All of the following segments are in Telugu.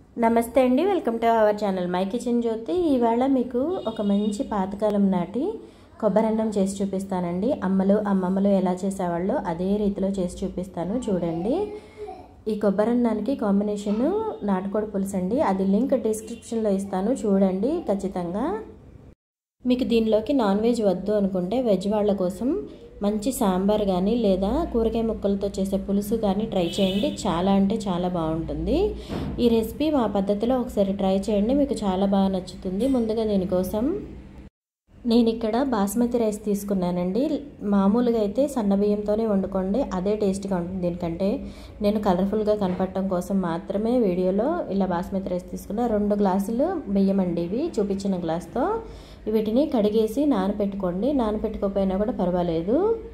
నమస్తే అండి welcome to our channel my kitchen Jyothi ఈవేళ మీకు ఒక మంచి పాతకాలం నాటి కొబ్బరన్నం చేసి చూపిస్తానండి అమ్మలు అమ్మమ్మలు ఎలా చేసేవాళ్ళో అదే రీతిలో చేసి చూపిస్తాను చూడండి ఈ కొబ్బరన్నానికి కాంబినేషన్ నాటుకోడి పులుసు అండి అది లింక్ డిస్క్రిప్షన్లో ఇస్తాను చూడండి ఖచ్చితంగా మీకు దీనిలోకి నాన్ వెజ్ వద్దు అనుకుంటే వెజ్ వాళ్ళ కోసం మంచి సాంబార్ కానీ లేదా కూరగాయ ముక్కలతో చేసే పులుసు కానీ ట్రై చేయండి చాలా అంటే చాలా బాగుంటుంది ఈ రెసిపీ మా పద్ధతిలో ఒకసారి ట్రై చేయండి మీకు చాలా బాగా నచ్చుతుంది ముందుగా దీనికోసం నేను ఇక్కడ బాస్మతి రైస్ తీసుకున్నానండి మామూలుగా అయితే సన్న బియ్యంతోనే వండుకోండి అదే టేస్ట్గా ఉంటుంది దీనికంటే నేను కలర్ఫుల్గా కనపడటం కోసం మాత్రమే వీడియోలో ఇలా బాస్మతి రైస్ తీసుకున్న రెండు గ్లాసులు బియ్యం అండి ఇవి చూపించిన గ్లాస్తో వీటిని కడిగేసి నానపెట్టుకోండి నానపెట్టుకోకపోయినా కూడా పర్వాలేదు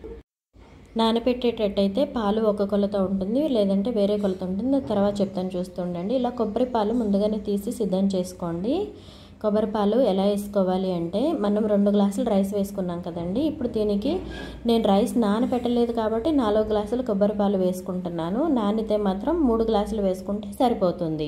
నానపెట్టేటట్టయితే పాలు ఒక కొలత ఉంటుంది లేదంటే వేరే కొలత ఉంటుంది తర్వాత చెప్తాను చూస్తుండండి ఇలా కొబ్బరి పాలు ముందుగానే తీసి సిద్ధం చేసుకోండి కొబ్బరి పాలు ఎలా వేసుకోవాలి అంటే మనం రెండు గ్లాసులు రైస్ వేసుకున్నాం కదండి ఇప్పుడు దీనికి నేను రైస్ నానపెట్టలేదు కాబట్టి నాలుగు గ్లాసులు కొబ్బరి పాలు వేసుకుంటున్నాను నానితే మాత్రం మూడు గ్లాసులు వేసుకుంటే సరిపోతుంది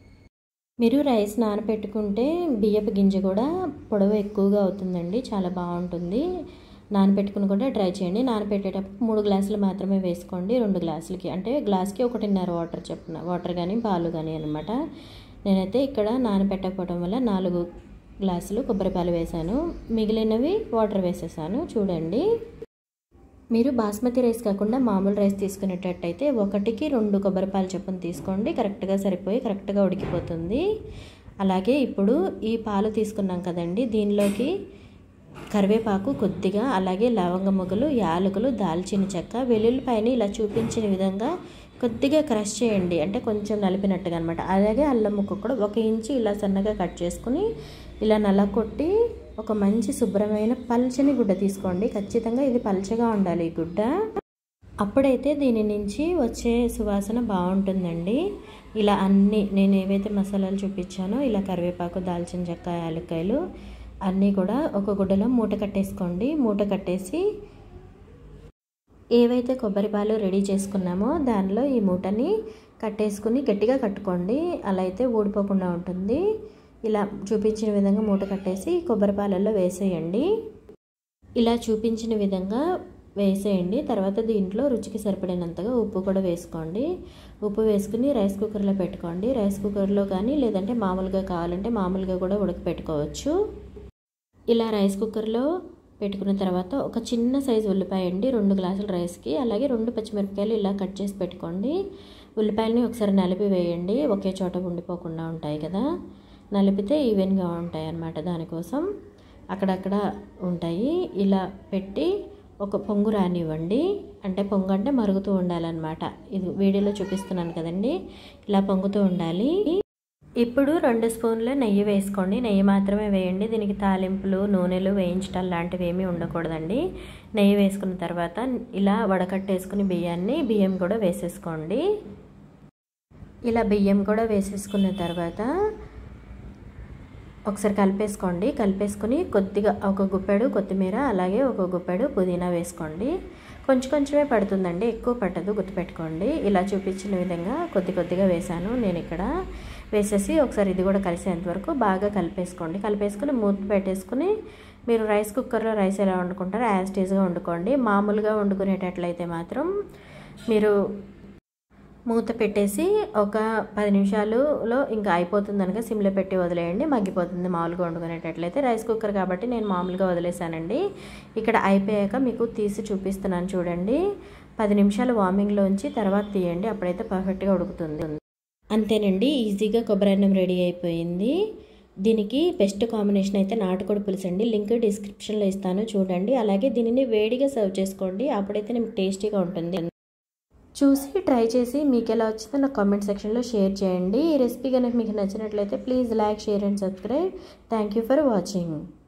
మీరు రైస్ నానపెట్టుకుంటే బియ్యపు గింజ కూడా పొడవు ఎక్కువగా అవుతుందండి చాలా బాగుంటుంది నానపెట్టుకుని కూడా ట్రై చేయండి నానపెట్టేటప్పుడు మూడు గ్లాసులు మాత్రమే వేసుకోండి రెండు గ్లాసులకి అంటే గ్లాస్కి ఒకటిన్నర వాటర్ చెప్పున వాటర్ కానీ పాలు కానీ అనమాట నేనైతే ఇక్కడ నానపెట్టకపోవడం వల్ల నాలుగు గ్లాసులు కొబ్బరి పాలు వేసాను మిగిలినవి వాటర్ వేసేసాను చూడండి మీరు బాస్మతి రైస్ కాకుండా మామూలు రైస్ తీసుకునేటట్టయితే ఒకటికి రెండు కొబ్బరి పాలు చొప్పున తీసుకోండి కరెక్ట్గా సరిపోయి కరెక్ట్గా ఉడికిపోతుంది అలాగే ఇప్పుడు ఈ పాలు తీసుకున్నాం కదండి దీనిలోకి కరివేపాకు కొద్దిగా అలాగే లవంగ మొగ్గలు యాలకులు దాల్చిన చెక్క వెల్లుల్లిపాయని ఇలా చూపించిన విధంగా కొద్దిగా క్రష్ చేయండి అంటే కొంచెం నలిపినట్టుగా అనమాట అలాగే అల్లం ముక్క కూడా ఒక ఇంచు ఇలా సన్నగా కట్ చేసుకుని ఇలా నలకొట్టి ఒక మంచి శుభ్రమైన పల్చని గుడ్డ తీసుకోండి ఖచ్చితంగా ఇది పల్చగా ఉండాలి ఈ గుడ్డ అప్పుడైతే దీని నుంచి వచ్చే సువాసన బాగుంటుందండి ఇలా అన్నీ నేను ఏవైతే మసాలాలు చూపించానో ఇలా కరివేపాకు దాల్చిన చెక్క యాలక్కాయలు అన్నీ కూడా ఒక గుడ్డలో మూట కట్టేసుకోండి మూట కట్టేసి ఏవైతే కొబ్బరి పాలు రెడీ చేసుకున్నామో దానిలో ఈ మూటని కట్టేసుకుని గట్టిగా కట్టుకోండి అలా అయితే ఊడిపోకుండా ఉంటుంది ఇలా చూపించిన విధంగా మూట కట్టేసి కొబ్బరి పాలల్లో వేసేయండి ఇలా చూపించిన విధంగా వేసేయండి తర్వాత దీంట్లో రుచికి సరిపడినంతగా ఉప్పు కూడా వేసుకోండి ఉప్పు వేసుకుని రైస్ కుక్కర్లో పెట్టుకోండి రైస్ కుక్కర్లో కానీ లేదంటే మామూలుగా కావాలంటే మామూలుగా కూడా ఉడకపెట్టుకోవచ్చు ఇలా రైస్ కుక్కర్లో పెట్టుకున్న తర్వాత ఒక చిన్న సైజు ఉల్లిపాయ అండి రెండు గ్లాసుల రైస్కి అలాగే రెండు పచ్చిమిరపకాయలు ఇలా కట్ చేసి పెట్టుకోండి ఉల్లిపాయలని ఒకసారి నలిపి వేయండి ఒకే చోట ఉండిపోకుండా ఉంటాయి కదా నలిపితే ఈవెన్గా ఉంటాయి అన్నమాట దానికోసం అక్కడక్కడ ఉంటాయి ఇలా పెట్టి ఒక పొంగు రానివ్వండి అంటే పొంగు అంటే మరుగుతూ ఉండాలన్నమాట ఇది వీడియోలో చూపిస్తున్నాను కదండి ఇలా పొంగుతూ ఉండాలి ఇప్పుడు రెండు స్పూన్లు నెయ్యి వేసుకోండి నెయ్యి మాత్రమే వేయండి దీనికి తాలింపులు నూనెలు వేయించడం లాంటివి ఏమీ ఉండకూడదండి నెయ్యి వేసుకున్న తర్వాత ఇలా వడకట్టేసుకుని బియ్యాన్ని బియ్యం కూడా వేసేసుకోండి ఇలా బియ్యం కూడా వేసేసుకున్న తర్వాత ఒకసారి కలిపేసుకోండి కలిపేసుకుని కొద్దిగా ఒక గుప్పెడు కొత్తిమీర అలాగే ఒక గుప్పెడు పుదీనా వేసుకోండి కొంచెం కొంచెమే పడుతుందండి ఎక్కువ పట్టదు గుర్తుపెట్టుకోండి ఇలా చూపించిన విధంగా కొద్ది కొద్దిగా వేసాను నేను ఇక్కడ వేసేసి ఒకసారి ఇది కూడా కలిసేంత వరకు బాగా కలిపేసుకోండి కలిపేసుకుని మూత పెట్టేసుకుని మీరు రైస్ కుక్కర్లో రైస్ ఎలా వండుకుంటారో యాజ్ టీజ్గా వండుకోండి మామూలుగా వండుకునేటట్లయితే మాత్రం మీరు మూత పెట్టేసి ఒక పది నిమిషాలులో ఇంకా అయిపోతుంది అనగా సిమ్లో పెట్టి వదిలేయండి మగ్గిపోతుంది మామూలుగా వండుకునేటట్లయితే రైస్ కుక్కర్ కాబట్టి నేను మామూలుగా వదిలేసానండి ఇక్కడ అయిపోయాక మీకు తీసి చూపిస్తున్నాను చూడండి పది నిమిషాలు వార్మింగ్లో ఉంచి తర్వాత తీయండి అప్పుడైతే పర్ఫెక్ట్గా ఉడుకుతుంది అంతేనండి ఈజీగా కొబ్బరి అన్నం రెడీ అయిపోయింది దీనికి బెస్ట్ కాంబినేషన్ అయితే నాటుకోడి పులుసు అండి లింక్ డిస్క్రిప్షన్లో ఇస్తాను చూడండి అలాగే దీనిని వేడిగా సర్వ్ చేసుకోండి అప్పుడైతే మీకు టేస్టీగా ఉంటుంది చూసి ట్రై చేసి మీకు ఎలా వచ్చిందో నాకు కామెంట్ సెక్షన్లో షేర్ చేయండి ఈ రెసిపీ కనుక మీకు నచ్చినట్లయితే please like share and subscribe thank you for watching